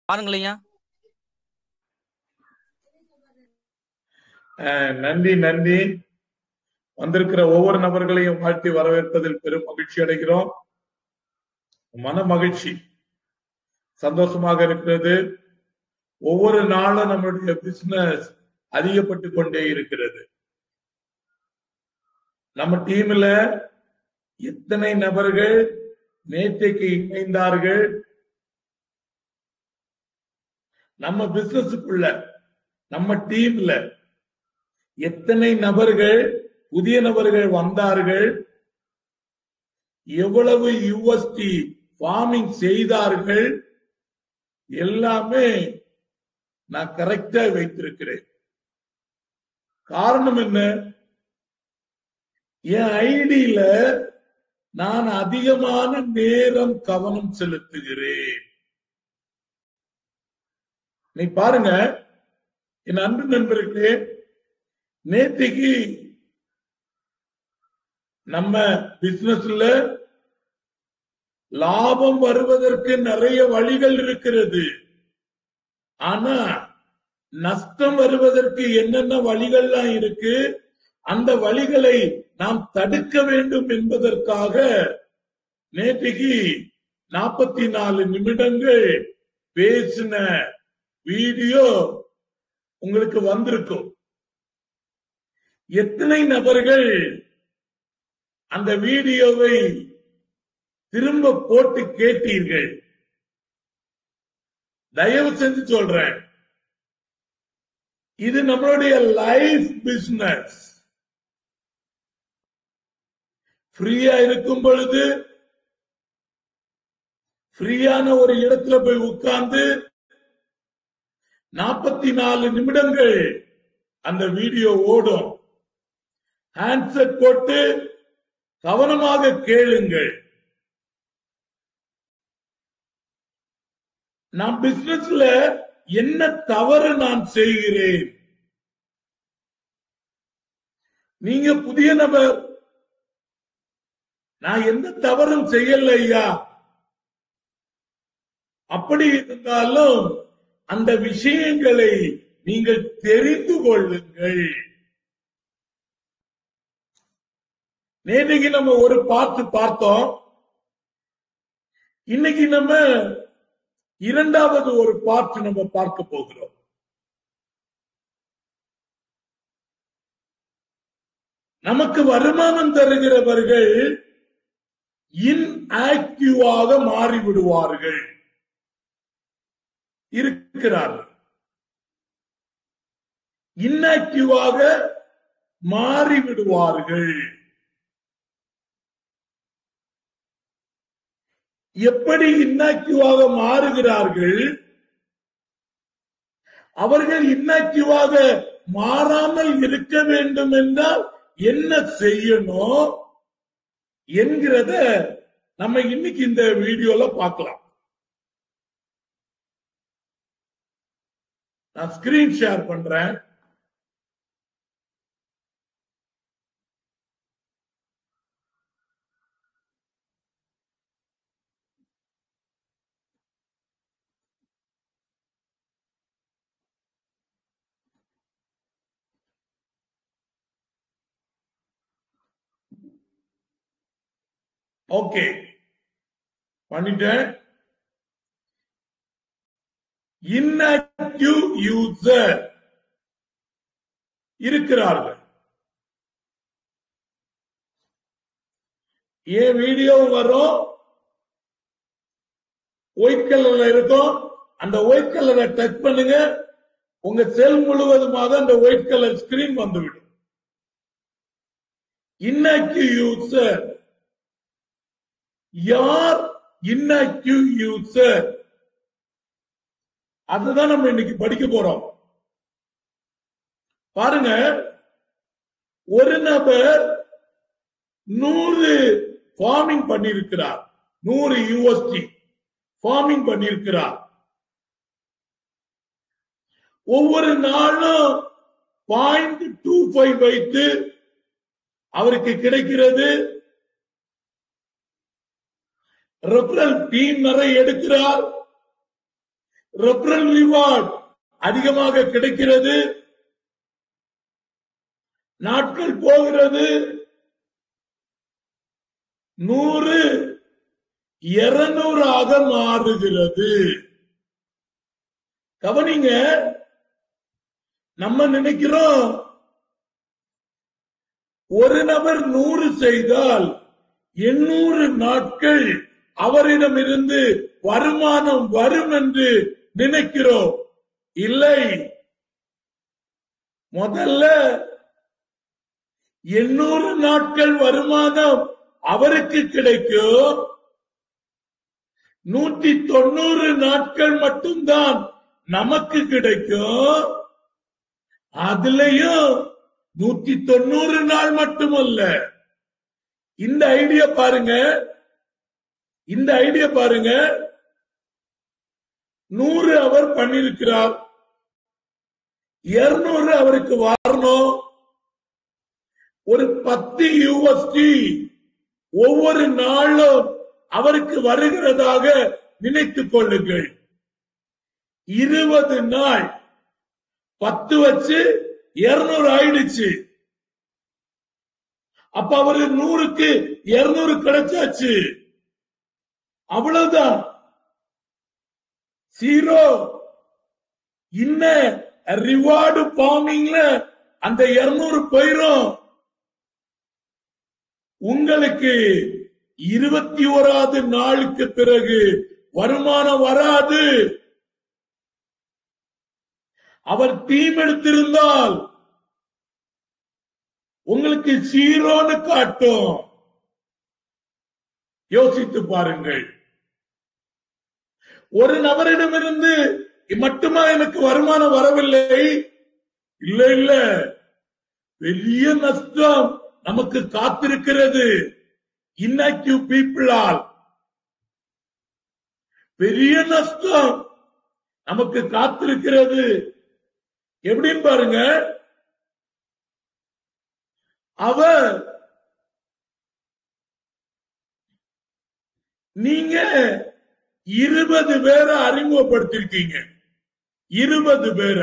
பாருங்களையா அஹ் நன்றி நன்றி வந்திருக்கிற ஒவ்வொரு நபர்களையும் வாழ்த்தி வரவேற்பதில் பெரும் மகிழ்ச்சி அடைகிறோம் மன மகிழ்ச்சி சந்தோஷமாக இருக்கிறது ஒவ்வொரு நாளும் நம்மளுடைய பிசினஸ் அதிகப்பட்டு கொண்டே இருக்கிறது நம்ம டீம்ல எத்தனை நபர்கள் நேற்றைக்கு இணைந்தார்கள் நம்ம பிசினஸுக்குள்ள நம்ம டீம்ல எத்தனை நபர்கள் புதிய நபர்கள் வந்தார்கள் எவ்வளவு யூஎஸ்டி ஃபார்மிங் செய்தார்கள் எல்லாமே நான் கரெக்டா வைத்திருக்கிறேன் காரணம் என்ன என் ஐடியில நான் அதிகமான நேரம் கவனம் செலுத்துகிறேன் நீ பாருங்க என் அன்பு நண்பர்களே நேத்திக்கு நம்ம பிசினஸ்ல லாபம் வருவதற்கு நிறைய வழிகள் இருக்கிறது ஆனா நஷ்டம் வருவதற்கு என்னென்ன வழிகள்லாம் இருக்கு அந்த வழிகளை நாம் தடுக்க வேண்டும் என்பதற்காக நேற்றைக்கு நாற்பத்தி நாலு நிமிடங்கள் பேசின வீடியோ உங்களுக்கு வந்திருக்கும் எத்தனை நபர்கள் அந்த வீடியோவை திரும்ப போட்டு கேட்டீர்கள் தயவு செஞ்சு சொல்றேன் இது நம்மளுடைய லைஃப் பிசினஸ் ஃப்ரீயா இருக்கும் பொழுது ஃப்ரீயான ஒரு இடத்துல போய் உட்கார்ந்து நாற்பத்தி நாலு நிமிடங்கள் அந்த வீடியோ ஓடும் ஹேண்ட்செட் போட்டு கவனமாக கேளுங்கள் நான் பிசினஸ்ல என்ன தவறு நான் செய்கிறேன் நீங்க புதிய நபர் நான் எந்த தவறும் செய்யல ஐயா அப்படி இருந்தாலும் அந்த விஷயங்களை நீங்கள் தெரிந்து கொள்ளுங்கள் நேற்றைக்கு நம்ம ஒரு பார்த்து பார்த்தோம் இன்னைக்கு நம்ம இரண்டாவது ஒரு பார்ட் நம்ம பார்க்க போகிறோம் நமக்கு வருமானம் தருகிறவர்கள் இன்ஆக்டிவாக மாறிவிடுவார்கள் இருக்கிறார்கள் இன்ஆக்டிவாக மாறிவிடுவார்கள் எப்படி இன்னாக்டிவாக மாறுகிறார்கள் அவர்கள் இன்னாக்டிவாக மாறாமல் இருக்க வேண்டும் என்றால் என்ன செய்யணும் என்கிறத நம்ம இன்னைக்கு இந்த வீடியோல பார்க்கலாம் நான் ஸ்கிரீன் ஷேர் பண்றேன் ஓகே பண்ணிட்டேன் இன்ஆக்டிவ் யூசர் இருக்கிறார்கள் ஏன் வீடியோ வரும் ஒயிட் கலர்ல இருக்கும் அந்த ஒயிட் கலரை டச் பண்ணுங்க உங்க செல் முழுவதுமாக அந்த ஒயிட் கலர் ஸ்கிரீன் வந்துவிடும் இன்ஆக்டிவ் யூசர் யார் இன்ஆக்டிவ் யூசர் அதுதான் நம்ம இன்னைக்கு படிக்க போறோம் பாருங்க ஒரு நபர் நூறு ஃபார்மிங் பண்ணியிருக்கிறார் நூறு யூஎஸ்டி ஃபார்மிங் பண்ணியிருக்கிறார் ஒவ்வொரு நாளும் பாயிண்ட் டூ ஃபைவ் வைத்து அவருக்கு கிடைக்கிறது ரெஃபரல் டீம் நிறைய எடுக்கிறார் ரெஃபரல் ரிவார்ட் அதிகமாக கிடைக்கிறது நாட்கள் போகிறது நூறு இருநூறாக மாறுகிறது கவனிங்க நம்ம நினைக்கிறோம் ஒரு நபர் நூறு செய்தால் எண்ணூறு நாட்கள் அவரிடமிருந்து வருமானம் வரும் என்று நினைக்கிறோம் இல்லை முதல்ல எண்ணூறு நாட்கள் வருமானம் அவருக்கு கிடைக்கும் நூற்றி தொண்ணூறு நாட்கள் மட்டும்தான் நமக்கு கிடைக்கும் அதுலயும் நூத்தி தொண்ணூறு நாள் மட்டுமல்ல இந்த ஐடியா பாருங்க இந்த ஐடியா பாருங்க நூறு அவர் பண்ணிருக்கிறார் இருநூறு அவருக்கு வரணும் ஒரு பத்து யூஎஸ்டி ஒவ்வொரு நாளும் அவருக்கு வருகிறதாக நினைத்துக் கொள்ளுங்கள் இருபது நாள் பத்து வச்சு இருநூறு ஆயிடுச்சு அப்ப அவரு நூறுக்கு இருநூறு கிடைச்சாச்சு அவ்வளவுதான் ஜீரோ இன்ன ரிவார்டு ஃபார்மிங்ல அந்த இருநூறு போயிரும் உங்களுக்கு இருபத்தி ஓராவது நாளுக்கு பிறகு வருமானம் வராது அவர் டீம் எடுத்திருந்தால் உங்களுக்கு ஜீரோன்னு காட்டும் யோசித்து பாருங்கள் ஒரு நபரிடமிருந்து மட்டுமா எனக்கு வருமானம் வரவில்லை இல்ல இல்ல பெரிய நஷ்டம் நமக்கு காத்திருக்கிறது இன்ஆக்டிவ் பீப்புளால் பெரிய நஷ்டம் நமக்கு காத்திருக்கிறது எப்படின்னு பாருங்க அவர் நீங்க இருபது பேரை அறிமுகப்படுத்திருக்கீங்க இருபது பேரை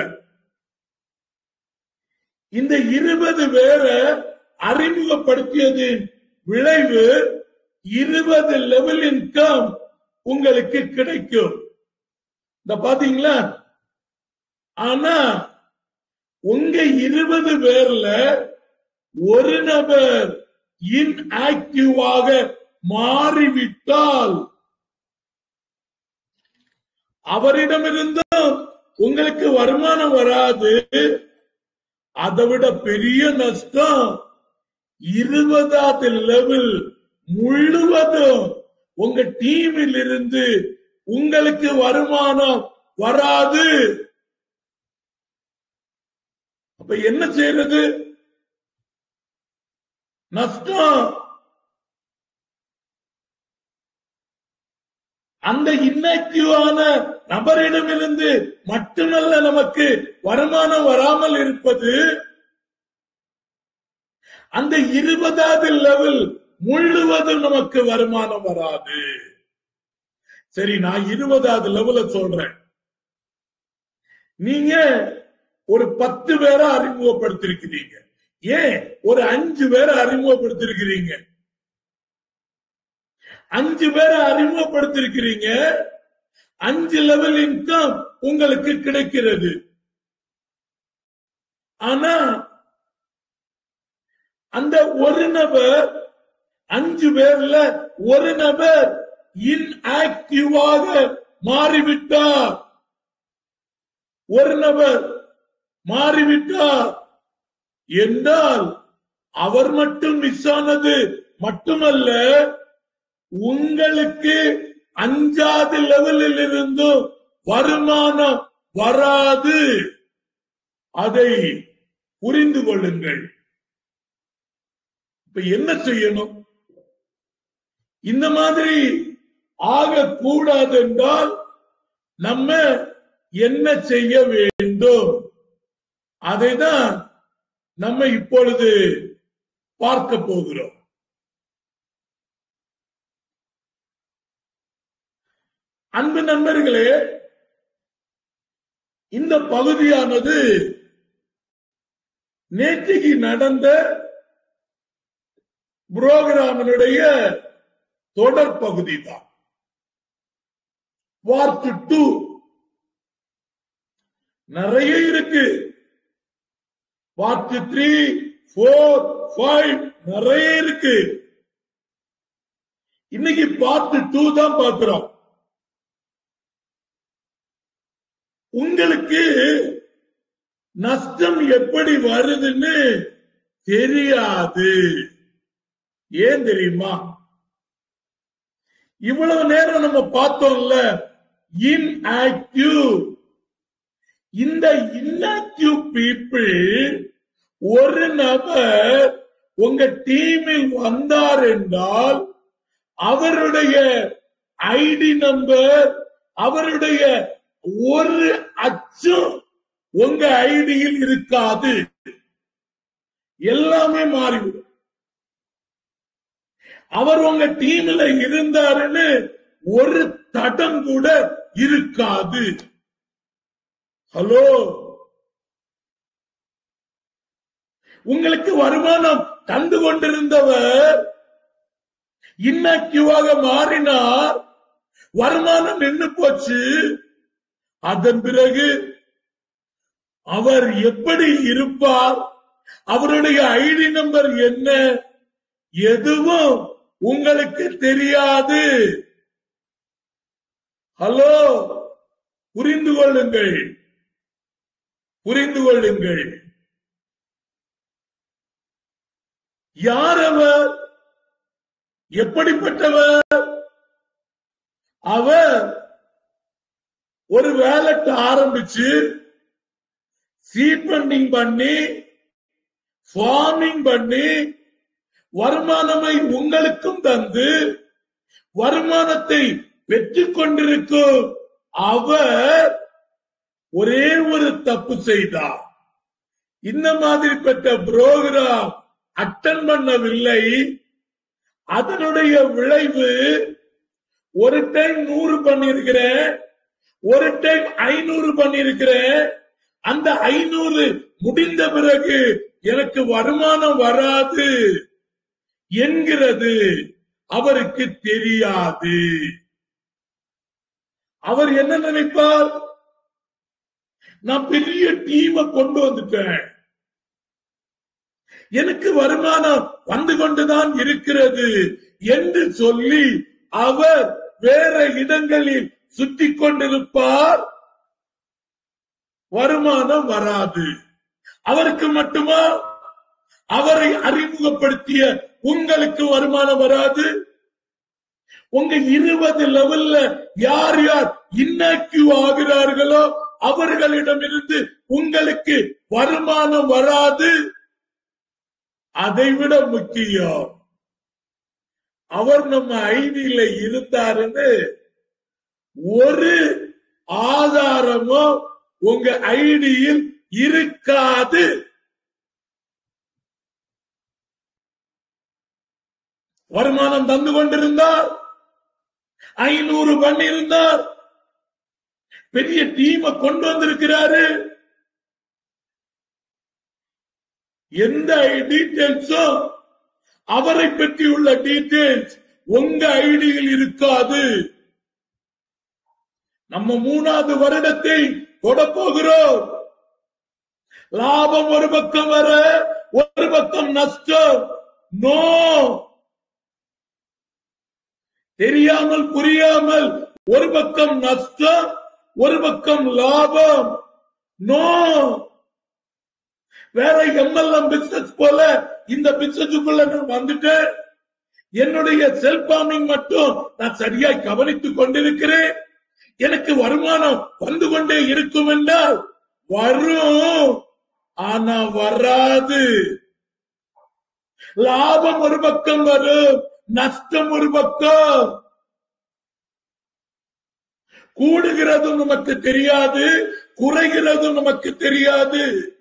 இந்த இருபது பேரை அறிமுகப்படுத்தியதின் விளைவு இருபது லெவல் இன்கம் உங்களுக்கு கிடைக்கும் இந்த பாத்தீங்களா ஆனா உங்க இருபது பேர்ல ஒரு நபர் இன்ஆக்டிவாக மாறிவிட்டால் அவரிடமிருந்தும் உங்களுக்கு வருமானம் வராது அதை விட பெரிய நஷ்டம் இருபதாவது லெவல் முழுவதும் உங்க டீமில் இருந்து உங்களுக்கு வருமானம் வராது அப்ப என்ன செய்யறது நஷ்டம் அந்த இன்ஆக்டிவான நபரிடமிருந்து மட்டுமல்ல நமக்கு வருமானம் வராமல் இருப்பது அந்த இருபதாவது லெவல் முழுவதும் நமக்கு வருமானம் வராது சரி நான் இருபதாவது லெவல சொல்றேன் நீங்க ஒரு பத்து பேரை அறிமுகப்படுத்திருக்கிறீங்க ஏன் ஒரு அஞ்சு பேரை அறிமுகப்படுத்திருக்கிறீங்க அஞ்சு பேரை அறிமுகப்படுத்திருக்கிறீங்க அஞ்சு லெவல் இன்கம் உங்களுக்கு கிடைக்கிறது ஆனா அந்த ஒரு நபர் அஞ்சு பேர்ல ஒரு நபர் இன்ஆக்டிவாக மாறிவிட்டார் ஒரு நபர் மாறிவிட்டார் என்றால் அவர் மட்டும் மிஸ் ஆனது மட்டுமல்ல உங்களுக்கு அஞ்சாவது லெவலில் இருந்தும் வருமானம் வராது அதை புரிந்து கொள்ளுங்கள் இப்ப என்ன செய்யணும் இந்த மாதிரி ஆகக்கூடாது என்றால் நம்ம என்ன செய்ய வேண்டும் அதைதான் நம்ம இப்பொழுது பார்க்க போகிறோம் அன்பு நண்பர்களே இந்த பகுதியானது நேற்றுக்கு நடந்த புரோகிராமினுடைய தொடர் பகுதி தான் பார்ட் டூ நிறைய இருக்கு பார்ட் த்ரீ போர் ஃபைவ் நிறைய இருக்கு இன்னைக்கு பார்ட் டூ தான் பார்க்கிறோம் உங்களுக்கு நஷ்டம் எப்படி வருதுன்னு தெரியாது ஏன் தெரியுமா இவ்வளவு நேரம் நம்ம பார்த்தோம்ல இன்ஆக்டிவ் இந்த இன்ஆக்டிவ் பீப்புள் ஒரு நபர் உங்க டீமில் வந்தார் என்றால் அவருடைய ஐடி நம்பர் அவருடைய ஒரு அச்சம் உங்க ஐடியில் இருக்காது எல்லாமே மாறிவிடும் அவர் உங்க டீம்ல இருந்தாருன்னு ஒரு தடம் கூட இருக்காது ஹலோ உங்களுக்கு வருமானம் தந்து கொண்டிருந்தவர் இன்னாக்டிவாக மாறினார் வருமானம் நின்று போச்சு அதன் பிறகு அவர் எப்படி இருப்பார் அவருடைய ஐடி நம்பர் என்ன எதுவும் உங்களுக்கு தெரியாது ஹலோ புரிந்து கொள்ளுங்கள் புரிந்து கொள்ளுங்கள் யார் அவர் எப்படிப்பட்டவர் அவர் ஒரு வேலட் ஆரம்பிச்சு சீட் ஃபண்டிங் பண்ணி ஃபார்மிங் பண்ணி வருமானமை உங்களுக்கும் தந்து வருமானத்தை பெற்றுக் கொண்டிருக்கும் அவர் ஒரே ஒரு தப்பு செய்தார் இந்த மாதிரிப்பட்ட புரோகிராம் அட்டன் பண்ணவில்லை அதனுடைய விளைவு ஒரு டைம் நூறு பண்ணிருக்கிறேன் ஒரு டைம் ஐநூறு பண்ணிருக்கிறேன் அந்த ஐநூறு முடிந்த பிறகு எனக்கு வருமானம் வராது என்கிறது அவருக்கு தெரியாது அவர் என்ன நினைப்பார் நான் பெரிய டீமை கொண்டு வந்துட்டேன் எனக்கு வருமானம் வந்து கொண்டுதான் இருக்கிறது என்று சொல்லி அவர் வேற இடங்களில் சுற்றி கொண்டிருப்பார் வருமானம் வராது அவருக்கு மட்டுமா அவரை அறிமுகப்படுத்திய உங்களுக்கு வருமானம் வராது உங்க இருபது லெவல்ல யார் யார் இன்னாக்டிவ் ஆகிறார்களோ அவர்களிடமிருந்து உங்களுக்கு வருமானம் வராது அதைவிட முக்கியம் அவர் நம்ம ஐடியில இருந்தாருன்னு ஒரு ஆதாரமும் உங்க ஐடியில் இருக்காது வருமானம் தந்து கொண்டிருந்தார் ஐநூறு பண்ணியிருந்தார் பெரிய டீமை கொண்டு வந்திருக்கிறாரு எந்த டீட்டெயில்ஸும் அவரை பற்றியுள்ள டீட்டெயில்ஸ் உங்க ஐடியில் இருக்காது நம்ம மூணாவது வருடத்தை தொட போகிறோம் லாபம் ஒரு பக்கம் வர ஒரு பக்கம் நஷ்டம் நோ தெரியாமல் புரியாமல் ஒரு பக்கம் நஷ்டம் ஒரு பக்கம் லாபம் நோ வேற எம்எல்எம் பிசினஸ் போல இந்த பிசினஸுக்குள்ள நான் வந்துட்டேன் என்னுடைய செல்ஃப் ஃபார்மிங் மட்டும் நான் சரியாய் கவனித்துக் கொண்டிருக்கிறேன் எனக்கு வருமானம் வந்து கொண்டே இருக்கும் என்றால் வரும் ஆனா வராது லாபம் ஒரு பக்கம் வரும் நஷ்டம் ஒரு பக்கம் கூடுகிறதும் நமக்கு தெரியாது குறைகிறதும் நமக்கு தெரியாது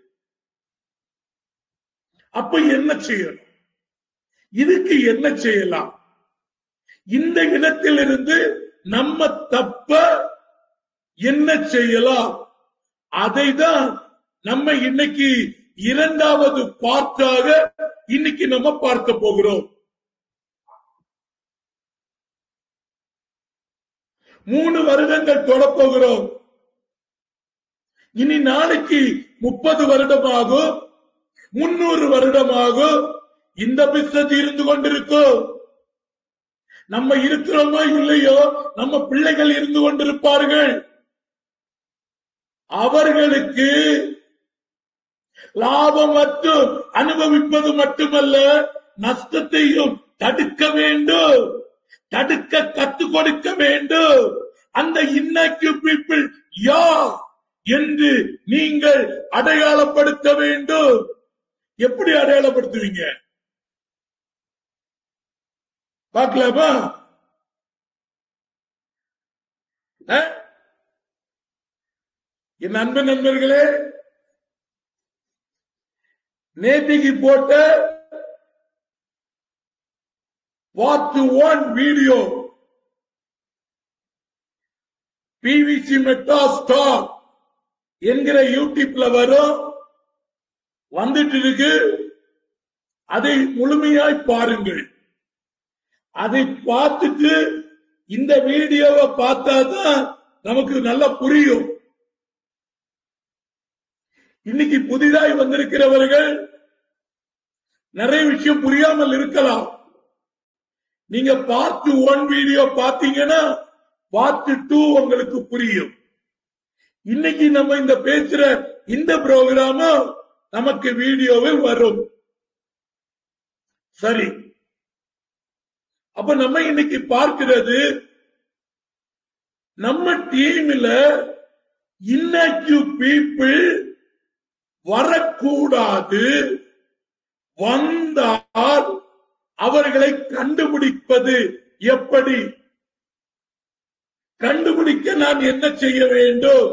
அப்ப என்ன செய்யணும் இதுக்கு என்ன செய்யலாம் இந்த இடத்திலிருந்து நம்ம தப்ப என்ன செய்யலாம் அதை தான் நம்ம இன்னைக்கு இரண்டாவது பார்ட்டாக இன்னைக்கு நம்ம பார்க்க போகிறோம் மூணு வருடங்கள் தொடப்போகிறோம் இனி நாளைக்கு முப்பது வருடமாகும் முன்னூறு வருடமாகும் இந்த பிசினஸ் இருந்து கொண்டிருக்கும் நம்ம இருக்கிறோமோ இல்லையோ நம்ம பிள்ளைகள் இருந்து கொண்டிருப்பார்கள் அவர்களுக்கு லாபம் மட்டும் அனுபவிப்பது மட்டுமல்ல நஷ்டத்தையும் தடுக்க வேண்டும் தடுக்க கற்றுக் கொடுக்க வேண்டும் அந்த இன்னக்கு பீப்பிள் யார் என்று நீங்கள் அடையாளப்படுத்த வேண்டும் எப்படி அடையாளப்படுத்துவீங்க பார்க்கலாமா அஹ்? என் அன்பு நண்பர்களே நேத்திக்கு போட்ட வாட் ஒன் வீடியோ பிவிசி மெட்டா ஸ்டாக் என்கிற யூடியூப்ல வரும் வந்துட்டு இருக்கு அதை முழுமையாய் பாருங்கள் அதை பார்த்துட்டு இந்த வீடியோவை பார்த்தாதான் நமக்கு நல்லா புரியும் இன்னைக்கு புதிதாய் வந்திருக்கிறவர்கள் நிறைய விஷயம் புரியாமல் இருக்கலாம் நீங்க பார்ட் ஒன் வீடியோ பார்த்தீங்கன்னா பார்ட் டூ உங்களுக்கு புரியும் இன்னைக்கு நம்ம இந்த பேசுற இந்த ப்ரோக்ராமும் நமக்கு வீடியோவில் வரும் சரி அப்ப நம்ம இன்னைக்கு பார்க்கிறது நம்ம டீம்ல இன்னக்யூ பீப்புள் வரக்கூடாது வந்தால் அவர்களை கண்டுபிடிப்பது எப்படி கண்டுபிடிக்க நான் என்ன செய்ய வேண்டும்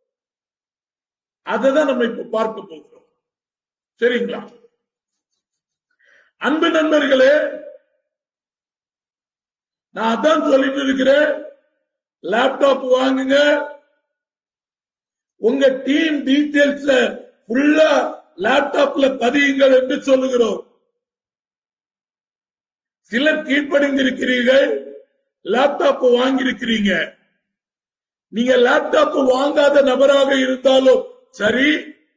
அததான் நம்ம இப்ப பார்க்க போகிறோம் சரிங்களா அன்பு நண்பர்களே நான் அதான் சொல்லிட்டு இருக்கிறேன் லேப்டாப் வாங்குங்க உங்க டீம் டீடைல்ஸ் ஃபுல்லா லேப்டாப்ல பதியுங்கள் என்று சொல்லுகிறோம் சிலர் கீழ்ப்படிந்திருக்கிறீர்கள் லேப்டாப் வாங்கியிருக்கிறீங்க நீங்க லேப்டாப் வாங்காத நபராக இருந்தாலும் சரி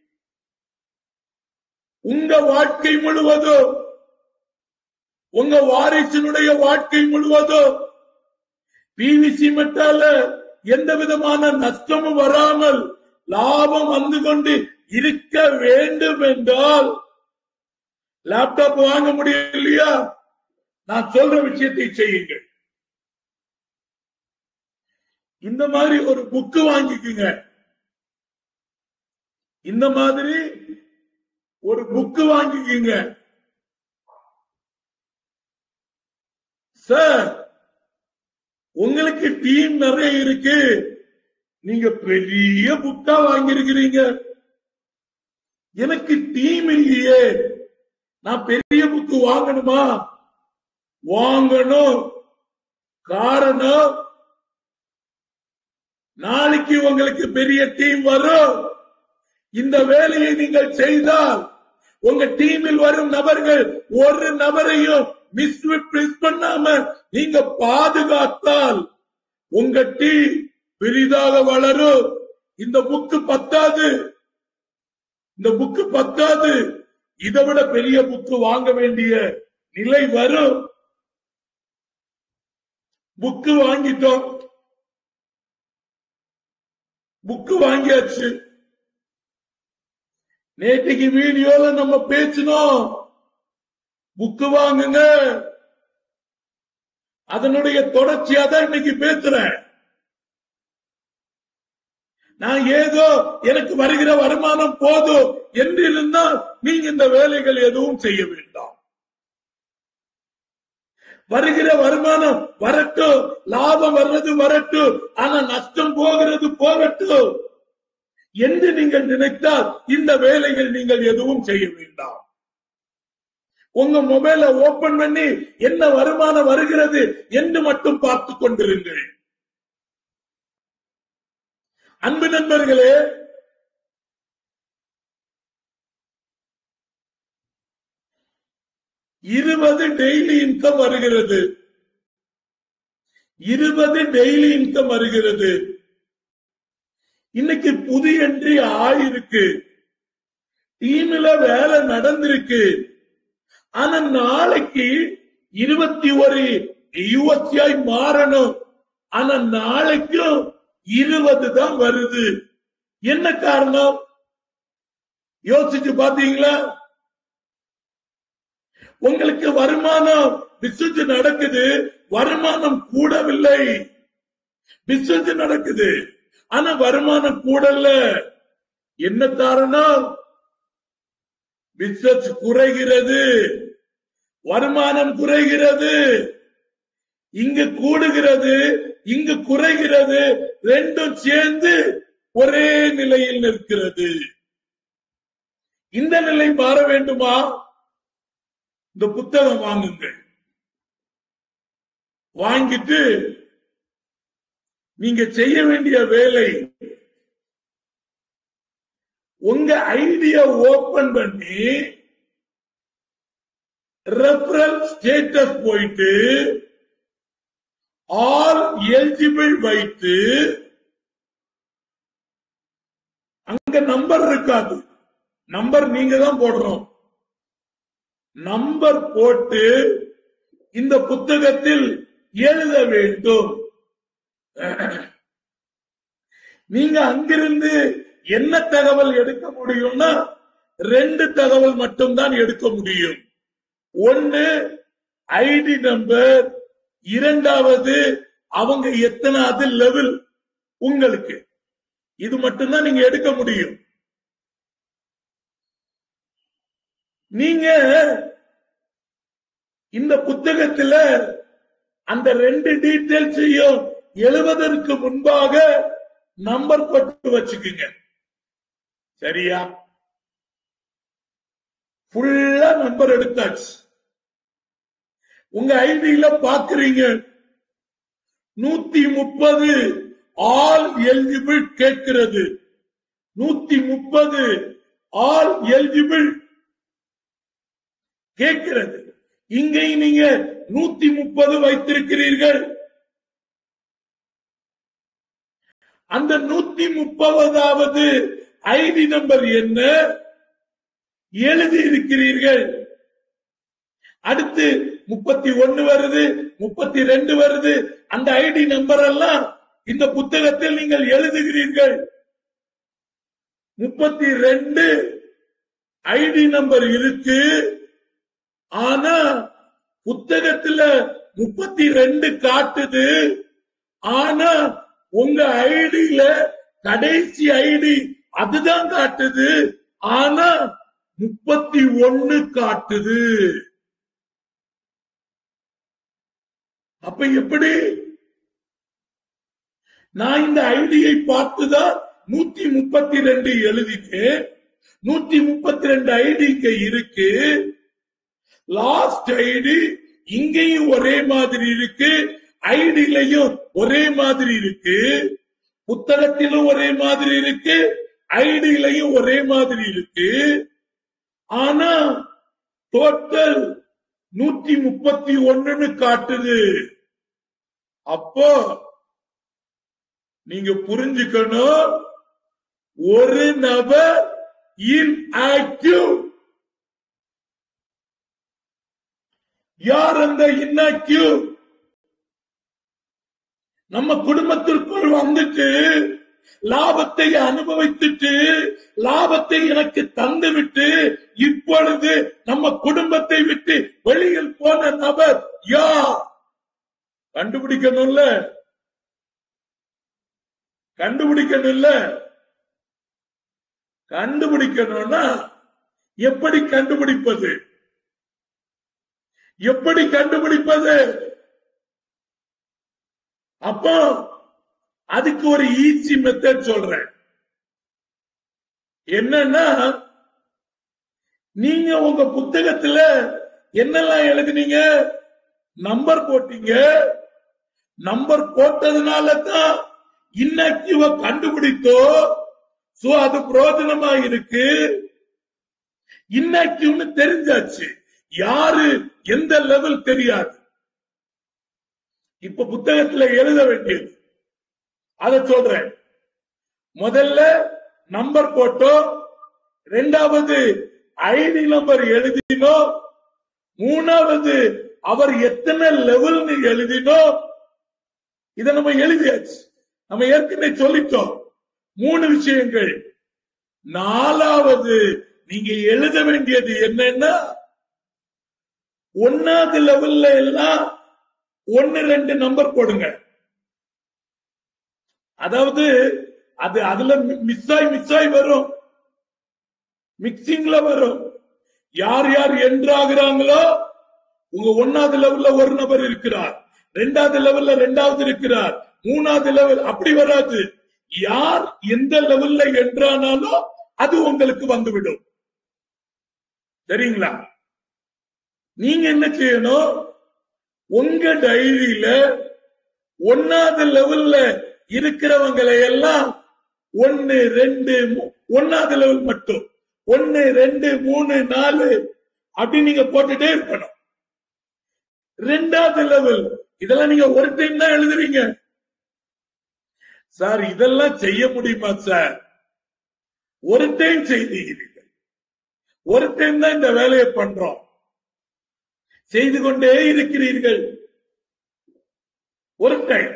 உங்க வாழ்க்கை முழுவதும் உங்க வாரிசினுடைய வாழ்க்கை முழுவதும் பிவிசி மெட்டால எந்த விதமான நஷ்டமும் வராமல் லாபம் வந்து கொண்டு இருக்க வேண்டும் என்றால் லேப்டாப் வாங்க முடியும் இல்லையா நான் சொல்ற விஷயத்தை செய்யுங்கள் இந்த மாதிரி ஒரு புக்கு வாங்கிக்குங்க இந்த மாதிரி ஒரு புக்கு வாங்கிக்குங்க சார் உங்களுக்கு டீம் நிறைய இருக்கு நீங்க பெரிய புக்கா வாங்கியிருக்கிறீங்க எனக்கு டீம் இல்லையே நான் பெரிய புக்கு வாங்கணுமா வாங்கணும் காரணம் நாளைக்கு உங்களுக்கு பெரிய டீம் வரும் இந்த வேலையை நீங்கள் செய்தால் உங்க டீமில் வரும் நபர்கள் ஒரு நபரையும் மிஸ் மிஸ் பண்ணாம நீங்க பாதுகாத்தால் உங்க டீம் பெரிதாக வளரும் இந்த புக்கு பத்தாது இந்த புக்கு பத்தாது இதை விட பெரிய புக்கு வாங்க வேண்டிய நிலை வரும் புக்கு வாங்கிட்டோம் புக்கு வாங்கியாச்சு நேற்றுக்கு வீடியோல நம்ம பேசினோம் புக்கு வாங்குங்க அதனுடைய தொடர்ச்சியா தான் இன்னைக்கு பேசுறேன் நான் ஏதோ எனக்கு வருகிற வருமானம் போதும் என்று இருந்தால் நீங்க இந்த வேலைகள் எதுவும் செய்ய வேண்டாம் வருகிற வருமானம் வரட்டும் லாபம் வர்றது வரட்டும் ஆனா நஷ்டம் போகிறது போகட்டும் என்று நீங்கள் நினைத்தால் இந்த வேலைகள் நீங்கள் எதுவும் செய்ய வேண்டாம் உங்க மொபைல ஓபன் பண்ணி என்ன வருமானம் வருகிறது என்று மட்டும் பார்த்து கொண்டிருங்கள் அன்பு நண்பர்களே இருபது டெய்லி இன்கம் வருகிறது இருபது டெய்லி இன்கம் வருகிறது இன்னைக்கு புது என்ட்ரி ஆயிருக்கு டீம்ல வேலை நடந்திருக்கு ஆனா நாளைக்கு இருபத்தி ஒரு யுவத்தியாய் மாறணும் ஆனா நாளைக்கும் இருபது தான் வருது என்ன காரணம் யோசிச்சு பாத்தீங்களா உங்களுக்கு வருமானம் பிசினஸ் நடக்குது வருமானம் கூடவில்லை பிசினஸ் நடக்குது ஆனா வருமானம் கூடல என்ன காரணம் பிசினஸ் குறைகிறது வருமானம் குறைகிறது இங்கு கூடுகிறது இங்கு குறைகிறது ரெண்டும் சேர்ந்து ஒரே நிலையில் நிற்கிறது இந்த நிலை மாற வேண்டுமா இந்த புத்தகம் வாங்குங்கள் வாங்கிட்டு நீங்க செய்ய வேண்டிய வேலை உங்க ஐடியா ஓபன் பண்ணி ரெஃபரல் ஸ்டேட்டஸ் போயிட்டு ஆல் எலிஜிபிள் வைத்து அங்க நம்பர் இருக்காது நம்பர் நீங்க தான் போடணும் நம்பர் போட்டு இந்த புத்தகத்தில் எழுத வேண்டும் நீங்க அங்கிருந்து என்ன தகவல் எடுக்க முடியும்னா ரெண்டு தகவல் மட்டும்தான் எடுக்க முடியும் ஒன்னு ஐடி நம்பர் இரண்டாவது அவங்க எத்தனாவது லெவல் உங்களுக்கு இது மட்டும்தான் நீங்க எடுக்க முடியும் நீங்க இந்த புத்தகத்துல அந்த ரெண்டு டீட்டெயில்ஸையும் எழுவதற்கு முன்பாக நம்பர் போட்டு வச்சுக்குங்க சரியா ஃபுல்லா நம்பர் எடுத்தாச்சு உங்க ஐடியில பாக்குறீங்க நூத்தி முப்பது ஆல் எலிஜிபிள் கேட்கிறது நூத்தி முப்பது ஆல் எலிஜிபிள் கேட்கிறது இங்கேயும் நீங்க நூத்தி முப்பது வைத்திருக்கிறீர்கள் அந்த நூத்தி முப்பதாவது ஐடி நம்பர் என்ன எழுதி இருக்கிறீர்கள் அடுத்து முப்பத்தி ஒன்னு வருது முப்பத்தி ரெண்டு வருது அந்த ஐடி நம்பர் எல்லாம் இந்த புத்தகத்தில் நீங்கள் எழுதுகிறீர்கள் முப்பத்தி ரெண்டு ஐடி நம்பர் இருக்கு ஆனா புத்தகத்துல முப்பத்தி ரெண்டு காட்டுது ஆனா உங்க ஐடியில கடைசி ஐடி அதுதான் காட்டுது ஆனா முப்பத்தி ஒன்னு காட்டுது அப்ப எப்படி நான் இந்த ஐடியை பார்த்துதான் நூத்தி முப்பத்தி ரெண்டு எழுதிட்டேன் நூத்தி முப்பத்தி ரெண்டு ஐடி இங்க இருக்கு லாஸ்ட் ஐடி இங்கேயும் ஒரே மாதிரி இருக்கு ஐடிலையும் ஒரே மாதிரி இருக்கு புத்தகத்திலும் ஒரே மாதிரி இருக்கு ஐடிலையும் ஒரே மாதிரி இருக்கு ஆனா டோட்டல் நூத்தி முப்பத்தி ஒண்ணுன்னு காட்டுது அப்போ நீங்க புரிஞ்சுக்கணும் ஒரு நபர் இன்ஆக்டிவ் யார் அந்த இன்ஆக்டிவ் நம்ம குடும்பத்திற்குள் வந்துட்டு லாபத்தை அனுபவித்துட்டு லாபத்தை எனக்கு தந்துவிட்டு இப்பொழுது நம்ம குடும்பத்தை விட்டு வெளியில் போன நபர் யார் கண்டுபிடிக்கணும்ல கண்டுபிடிக்கணும்ல கண்டுபிடிக்கணும்னா எப்படி கண்டுபிடிப்பது எப்படி கண்டுபிடிப்பது அப்போ அதுக்கு ஒரு ஈஸி மெத்தட் சொல்றேன் என்னன்னா நீங்க உங்க புத்தகத்துல என்னெல்லாம் எழுதுனீங்க நம்பர் போட்டீங்க நம்பர் போட்டதுனால தான் இன்னைக்கு கண்டுபிடித்தோ சோ அது பிரயோஜனமா இருக்கு இன்னைக்குன்னு தெரிஞ்சாச்சு யாரு எந்த லெவல் தெரியாது இப்ப புத்தகத்துல எழுத வேண்டியது அதை சொல்றேன் முதல்ல நம்பர் போட்டோ ரெண்டாவது ஐடி நம்பர் எழுதினோ மூணாவது அவர் எத்தனை லெவல்னு எழுதினோ இதை நம்ம எழுதியாச்சு நம்ம ஏற்கனவே சொல்லிட்டோம் மூணு விஷயங்கள் நாலாவது நீங்க எழுத வேண்டியது என்னன்னா ஒன்னாவது லெவல்ல எல்லாம் ஒன்னு ரெண்டு நம்பர் போடுங்க அதாவது அது அதுல மிஸ் ஆகி மிஸ் ஆகி வரும் மிக்சிங்ல வரும் யார் யார் என்றாகிறாங்களோ உங்க ஒன்னாவது லெவல்ல ஒரு நபர் இருக்கிறார் ரெண்டாவது லெவல்ல ரெண்டாவது இருக்கிறார் மூணாவது லெவல் அப்படி வராது யார் எந்த லெவல்ல என்றானாலும் அது உங்களுக்கு வந்துவிடும் சரிங்களா நீங்க என்ன செய்யணும் உங்க டைரியில ஒன்னாவது லெவல்ல இருக்கிறவங்களை எல்லாம் ஒன்னு ரெண்டு மூ- ஒன்னாவது லெவல் மட்டும் ஒன்னு ரெண்டு மூணு நாலு அப்படி நீங்க போட்டுட்டே இருக்கணும் ரெண்டாவது லெவல் இதெல்லாம் நீங்க ஒரு டைம் தான் எழுதுறீங்க சார் இதெல்லாம் செய்ய முடியுமா சார் ஒரு டைம் செய்தீர்கள் ஒரு டைம் தான் இந்த வேலையை பண்றோம் செய்து கொண்டே இருக்கிறீர்கள் ஒரு டைம்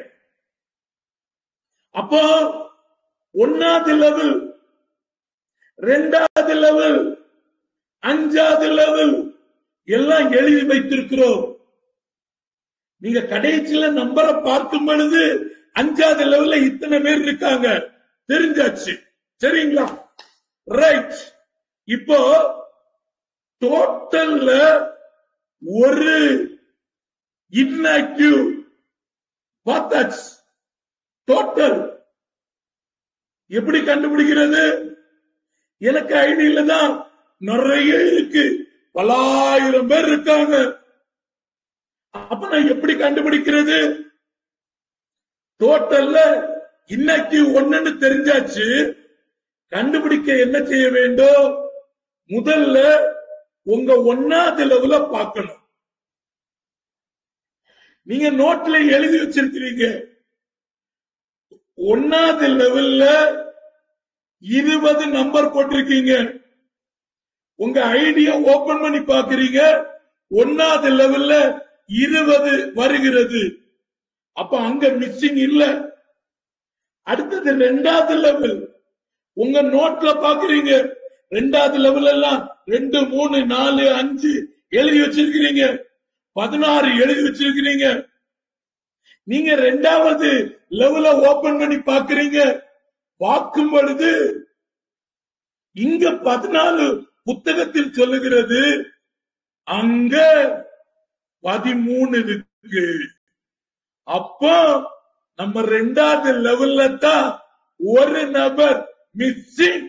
அப்போ ஒன்னாவது லெவல் ரெண்டாவது லெவல் அஞ்சாவது லெவல் எல்லாம் எழுதி வைத்திருக்கிறோம் நீங்க கடைசியில நம்பரை பார்க்கும் பொழுது அஞ்சாவது லெவல்ல இத்தனை பேர் இருக்காங்க தெரிஞ்சாச்சு சரிங்களா ரைட் இப்போ டோட்டல்ல ஒரு இன்ஆக்டிவ் பார்த்தாச்சு டோட்டல் எப்படி கண்டுபிடிக்கிறது எனக்கு ஐடியில தான் நிறைய இருக்கு பலாயிரம் பேர் இருக்காங்க அப்ப நான் எப்படி கண்டுபிடிக்கிறது டோட்டல்ல இன்னைக்கு ஒண்ணுன்னு தெரிஞ்சாச்சு கண்டுபிடிக்க என்ன செய்ய வேண்டும் முதல்ல உங்க ஒன்னாவது லெவல பார்க்கணும் நீங்க நோட்ல எழுதி வச்சிருக்கிறீங்க ஒன்னாவது லெவல்ல இருபது நம்பர் போட்டிருக்கீங்க உங்க ஐடியா ஓபன் பண்ணி பாக்குறீங்க ஒன்னாவது லெவல்ல இருபது வருகிறது அப்ப அங்க மிஸ்ஸிங் இல்ல அடுத்தது ரெண்டாவது லெவல் உங்க நோட்ல பாக்குறீங்க ரெண்டாவது லெவல் எல்லாம் ரெண்டு மூணு நாலு அஞ்சு எழுதி வச்சிருக்கிறீங்க பதினாறு எழுதி வச்சிருக்கிறீங்க நீங்க ரெண்டாவது லெவல ஓபன் பண்ணி பாக்குறீங்க பார்க்கும் பொழுது இங்க பதினாலு புத்தகத்தில் சொல்லுகிறது அங்க பதிமூணு இருக்கு அப்போ நம்ம ரெண்டாவது லெவல்ல தான் ஒரு நபர் மிஸ்ஸிங்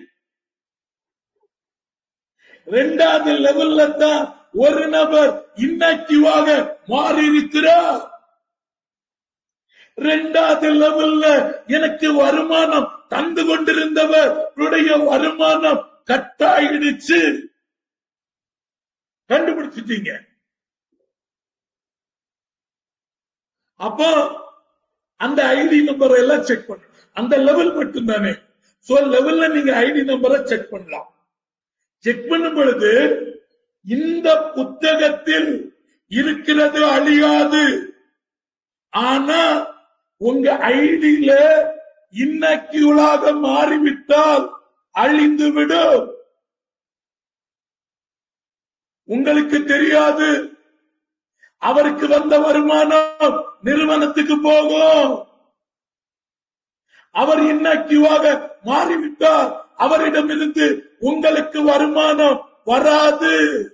ரெண்டாவது லெவல்ல தான் ஒரு நபர் இன்னக்டிவாக மாறி இருக்கிறார் ரெண்டாவது லெவல்ல எனக்கு வருமானம் தந்து கொண்டிருந்தவர் உடைய வருமானம் கட்டாயிடுச்சு கண்டுபிடிச்சிட்டீங்க அப்போ அந்த ஐடி நம்பர் எல்லாம் செக் பண்ண அந்த லெவல் மட்டும் தானே சோ லெவல்ல நீங்க ஐடி நம்பரை செக் பண்ணலாம் செக் பண்ணும் பொழுது இந்த புத்தகத்தில் இருக்கிறது அழியாது ஆனா உங்க ஐடியில இன்னக்யூலாக மாறிவிட்டால் அழிந்து விடும் உங்களுக்கு தெரியாது அவருக்கு வந்த வருமானம் நிறுவனத்துக்கு போகும் அவர் இன்னக்யூவாக மாறிவிட்டார் அவரிடமிருந்து உங்களுக்கு வருமானம் வராது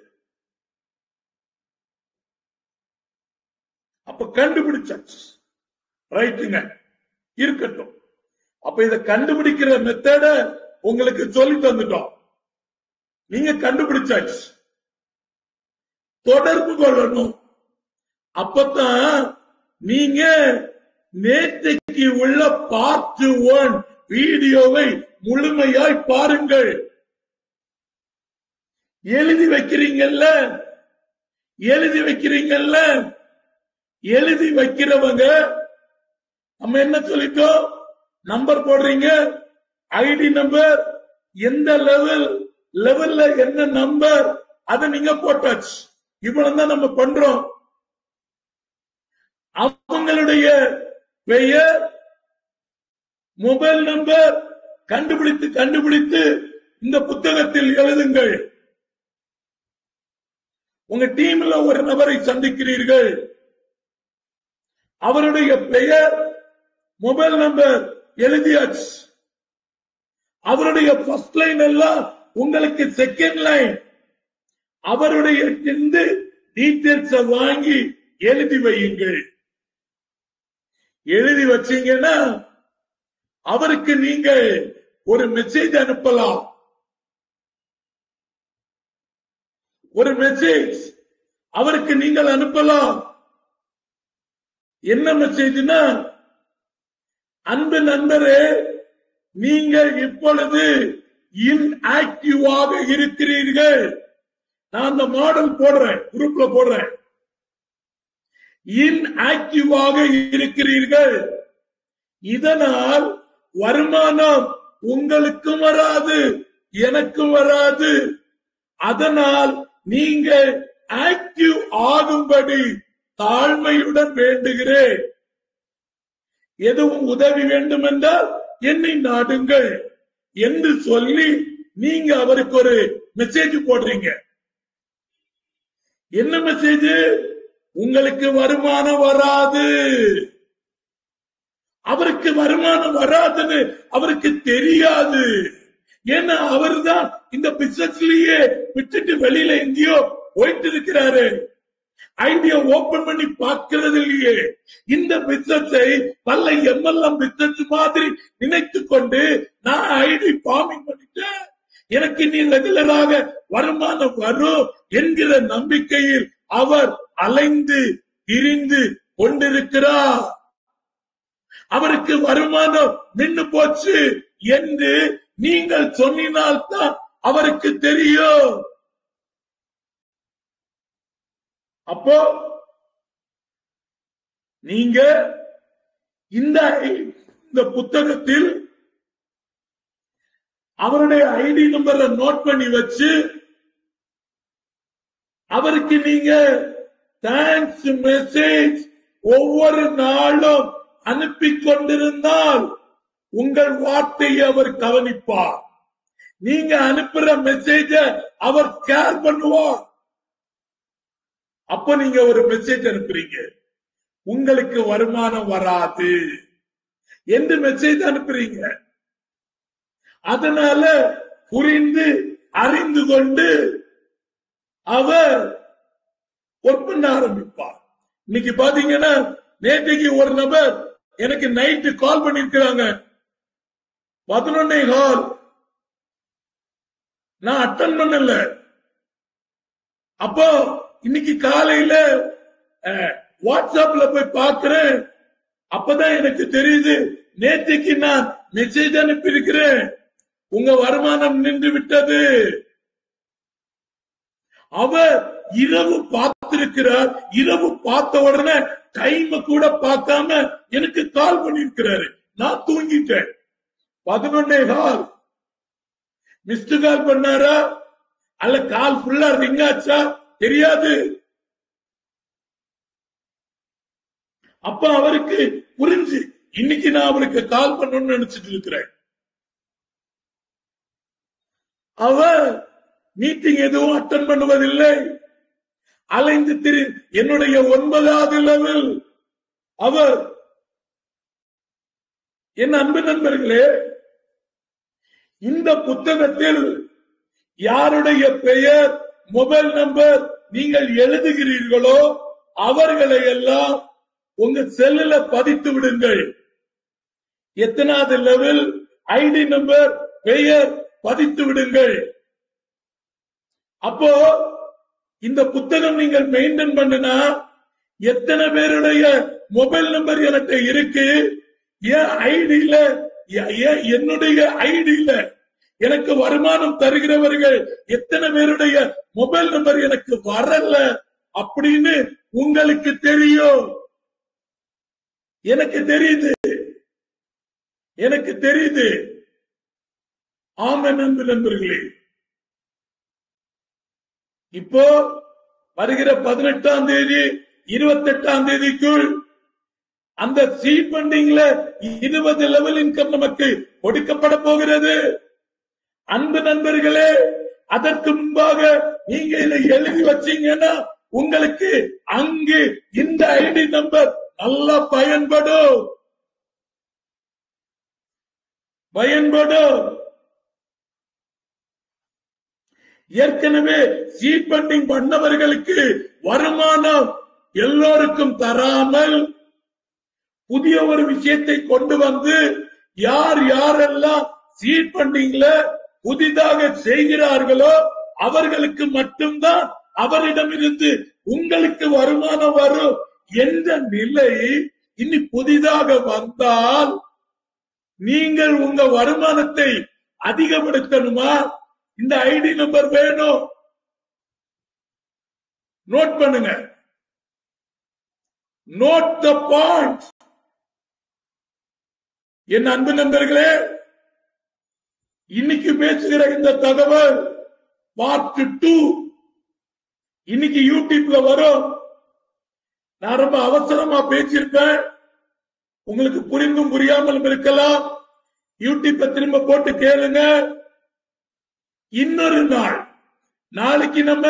அப்ப கண்டுபிடிச்சாச்சு ரைட்டுங்க இருக்கட்டும் அப்ப இத கண்டுபிடிக்கிற மெத்தட உங்களுக்கு சொல்லி தந்துட்டோம் நீங்க கண்டுபிடிச்சாச்சு தொடர்பு கொள்ளணும் அப்பதான் நீங்க நேற்றைக்கு உள்ள பார்ட் ஒன் வீடியோவை முழுமையாய் பாருங்கள் எழுதி வைக்கிறீங்கல்ல எழுதி வைக்கிறீங்கல்ல எழுதி வைக்கிறவங்க நம்ம என்ன சொல்லிட்டோம் நம்பர் போடுறீங்க ஐடி நம்பர் எந்த லெவல் லெவல்ல என்ன நம்பர் அதை நீங்க போட்டாச்சு இவ்வளவு தான் நம்ம பண்றோம் அவங்களுடைய பெயர் மொபைல் நம்பர் கண்டுபிடித்து கண்டுபிடித்து இந்த புத்தகத்தில் எழுதுங்கள் உங்க டீம்ல ஒரு நபரை சந்திக்கிறீர்கள் அவருடைய பெயர் மொபைல் நம்பர் எழுதியாச்சு அவருடைய ஃபர்ஸ்ட் லைன் எல்லாம் உங்களுக்கு செகண்ட் லைன் அவருடைய இருந்து டீட்டெயில்ஸ் வாங்கி எழுதி வையுங்கள் எழுதி வச்சீங்கன்னா அவருக்கு நீங்க ஒரு மெசேஜ் அனுப்பலாம் ஒரு மெசேஜ் அவருக்கு நீங்கள் அனுப்பலாம் என்ன மெசேஜ்னா அன்பு நண்பரே நீங்கள் இப்பொழுது இன்ஆக்டிவாக இருக்கிறீர்கள் நான் அந்த மாடல் போடுறேன் குரூப்ல போடுறேன் இன்ஆக்டிவாக இருக்கிறீர்கள் இதனால் வருமானம் உங்களுக்கும் வராது எனக்கும் வராது அதனால் நீங்கள் ஆக்டிவ் ஆகும்படி தாழ்மையுடன் வேண்டுகிறேன் எதுவும் உதவி வேண்டும் என்றால் என்னை நாடுங்கள் என்று சொல்லி நீங்க அவருக்கு ஒரு மெசேஜ் போடுறீங்க என்ன மெசேஜ் உங்களுக்கு வருமானம் வராது அவருக்கு வருமானம் வராதுன்னு அவருக்கு தெரியாது ஏன்னா அவர்தான் இந்த பிசினஸ்லயே விட்டுட்டு வெளியில எங்கேயோ போயிட்டு இருக்கிறாரு ஐடியா ஓபன் பண்ணி பார்க்கிறது இல்லையே இந்த பிசினஸை பல எம்எல்எம் பிசினஸ் மாதிரி நினைத்து கொண்டு நான் ஐடி ஃபார்மிங் பண்ணிட்டேன் எனக்கு நீ ரெகுலராக வருமானம் வரும் என்கிற நம்பிக்கையில் அவர் அலைந்து திரிந்து கொண்டிருக்கிறார் அவருக்கு வருமானம் நின்று போச்சு என்று நீங்கள் சொன்னினால்தான் அவருக்கு தெரியும் அப்போ நீங்க இந்த இந்த புத்தகத்தில் அவருடைய ஐடி நம்பரை நோட் பண்ணி வச்சு அவருக்கு நீங்க தேங்க்ஸ் மெசேஜ் ஒவ்வொரு நாளும் அனுப்பி கொண்டிருந்தால் உங்கள் வார்த்தையை அவர் கவனிப்பார் நீங்க அனுப்புற மெசேஜ அவர் கேர் பண்ணுவார் அப்ப நீங்க ஒரு மெசேஜ் அனுப்புறீங்க உங்களுக்கு வருமானம் வராது என்று மெசேஜ் அனுப்புறீங்க அதனால புரிந்து அறிந்து கொண்டு அவர் ஒர்க் பண்ண ஆரம்பிப்பார் இன்னைக்கு பாத்தீங்கன்னா நேற்றைக்கு ஒரு நபர் எனக்கு நைட்டு கால் பண்ணிருக்கிறாங்க பதினொன்னே கால் நான் அட்டன் பண்ணல அப்போ இன்னைக்கு காலையில அஹ், வாட்ஸ்அப்ல போய் பார்க்கிறேன் அப்பதான் எனக்கு தெரியுது நேற்றைக்கு நான் மெசேஜ் அனுப்பி இருக்கிறேன் உங்க வருமானம் நின்று விட்டது அவர் இரவு பார்த்திருக்கிறார் இரவு பார்த்த உடனே டைம் கூட பார்க்காம எனக்கு கால் பண்ணிருக்கிறாரு நான் தூங்கிட்டேன் பதினொன்னே கால் மிஸ்டு கால் பண்ணாரா அல்ல கால் ஃபுல்லா ரிங் ஆச்சா தெரியாது அப்ப அவருக்கு புரிஞ்சு இன்னைக்கு நான் அவருக்கு கால் பண்ணணும்னு நினைச்சிட்டு இருக்கிறேன் அவர் மீட்டிங் எதுவும் அட்டன் பண்ணுவதில்லை அலைந்து திரு என்னுடைய ஒன்பதாவது லெவல் அவர் என் அன்பு நண்பர்களே இந்த புத்தகத்தில் யாருடைய பெயர் மொபைல் நம்பர் நீங்கள் எழுதுகிறீர்களோ அவர்களை எல்லாம் உங்க செல்லுல பதித்து விடுங்கள் எத்தனாவது லெவல் ஐடி நம்பர் பெயர் பதித்து விடுங்கள் அப்போ இந்த புத்தகம் நீங்கள் மெயின்டைன் பண்ணுனா எத்தனை பேருடைய மொபைல் நம்பர் எனக்கு இருக்கு என் ஐடியில என்னுடைய ஐடியில எனக்கு வருமானம் தருகிறவர்கள் எத்தனை பேருடைய மொபைல் நம்பர் எனக்கு வரல அப்படின்னு உங்களுக்கு தெரியும் எனக்கு தெரியுது எனக்கு தெரியுது ஆமை நண்பு நண்பர்களே இப்போ வருகிற பதினெட்டாம் தேதி இருபத்தி எட்டாம் தேதிக்குள் அந்த சீட் ஃபண்டிங்ல இருபது லெவல் இன்கம் நமக்கு கொடுக்கப்பட போகிறது அன்பு நண்பர்களே அதற்கு முன்பாக நீங்க இதை எழுதி வச்சீங்கன்னா உங்களுக்கு அங்கு இந்த ஐடி நம்பர் நல்லா பயன்படும் பயன்படும் ஏற்கனவே சீட் ஃபண்டிங் பண்ணவர்களுக்கு வருமானம் எல்லோருக்கும் தராமல் புதிய ஒரு விஷயத்தை கொண்டு வந்து யார் யாரெல்லாம் சீட் ஃபண்டிங்ல புதிதாக செய்கிறார்களோ அவர்களுக்கு மட்டும்தான் அவரிடமிருந்து உங்களுக்கு வருமானம் வரும் என்ற நிலை இனி புதிதாக வந்தால் நீங்கள் உங்க வருமானத்தை அதிகப்படுத்தணுமா இந்த ஐடி நம்பர் வேணும் நோட் பண்ணுங்க நோட் த பாயிண்ட் என் அன்பு நண்பர்களே இன்னைக்கு பேசுகிற இந்த தகவல் பார்ட் டூ இன்னைக்கு யூடியூப்ல வரும் நான் ரொம்ப அவசரமா பேசியிருப்பேன் உங்களுக்கு புரிந்தும் புரியாமலும் இருக்கலாம் யூடியூப்ல திரும்ப போட்டு கேளுங்க இன்னொரு நாள் நாளைக்கு நம்ம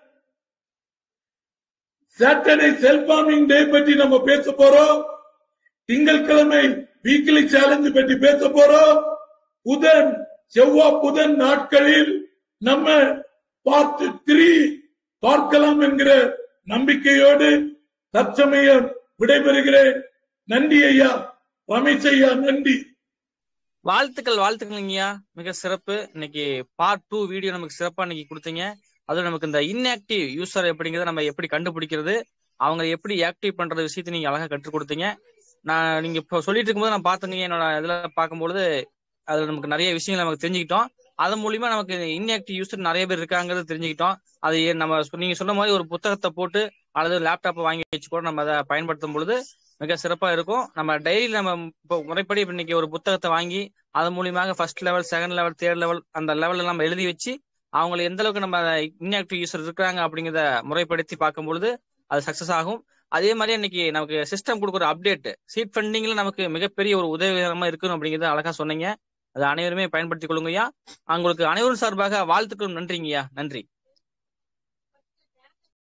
சாட்டர்டே செல்ஃப் ஃபார்மிங் டே பற்றி நம்ம பேச போறோம் திங்கட்கிழமை வீக்லி சேலஞ்ச் பற்றி பேச போறோம் புதன் செவ்வாய் புதன் நாட்களில் நம்ம பார்ட் த்ரீ பார்க்கலாம் என்கிற நம்பிக்கையோடு தற்சமயம் விடைபெறுகிறேன் நன்றி ஐயா ரமேஷ் ஐயா நன்றி வாழ்த்துக்கள் வாழ்த்துக்கள்ங்கய்யா மிக சிறப்பு இன்னைக்கு பார்ட் டூ வீடியோ நமக்கு சிறப்பா இன்னைக்கு கொடுத்தீங்க அதுவும் நமக்கு இந்த இன்ஆக்டிவ் யூசர் எப்படிங்கிறத நம்ம எப்படி கண்டுபிடிக்கிறது அவங்க எப்படி ஆக்டிவ் பண்ற விஷயத்தை நீங்க அழகா கற்றுக் கொடுத்தீங்க நான் நீங்க இப்போ சொல்லிட்டு இருக்கும்போது நான் பார்த்தேங்க என்னோட இதுல பார்க்கும்பொழுது அதுல நமக்கு நிறைய விஷயங்கள் நமக்கு தெரிஞ்சுக்கிட்டோம் அதன் மூலியமா நமக்கு இன்ஆக்டிவ் யூசர் நிறைய பேர் இருக்காங்கிறது தெரிஞ்சுக்கிட்டோம் அது ஏ- நம்ம சொ- நீங்க சொன்ன மாதிரி ஒரு புத்தகத்தை போட்டு அல்லது லேப்டாப்பை வாங்கி வச்சு கூட நம்ம அதை பயன்படுத்தும் பொழுது மிக சிறப்பா இருக்கும் நம்ம டெய்லி நம்ம இப்போ முறைப்படி இப்ப இன்னைக்கு ஒரு புத்தகத்தை வாங்கி அதன் மூலியமாக first level second level third level அந்த லெவல்ல நம்ம எழுதி வச்சு அவங்களை எந்த அளவுக்கு நம்ம இன்ஆக்டிவ் யூசர் இருக்கிறாங்க அப்படிங்கிறத முறைப்படுத்தி பார்க்கும் பொழுது அது சக்சஸ் ஆகும் அதே மாதிரி இன்னைக்கு நமக்கு சிஸ்டம் கொடுக்குற அப்டேட் சீட் ஃபண்டிங்ல நமக்கு மிகப்பெரிய ஒரு உதவிகரமா இருக்கணும் அப்படிங்கறத அழகா சொன்னீங்க அது அனைவருமே பயன்படுத்திக் கொள்ளுங்கய்யா உங்களுக்கு அனைவரும் சார்பாக வாழ்த்துக்களும் நன்றிங்கய்யா நன்றி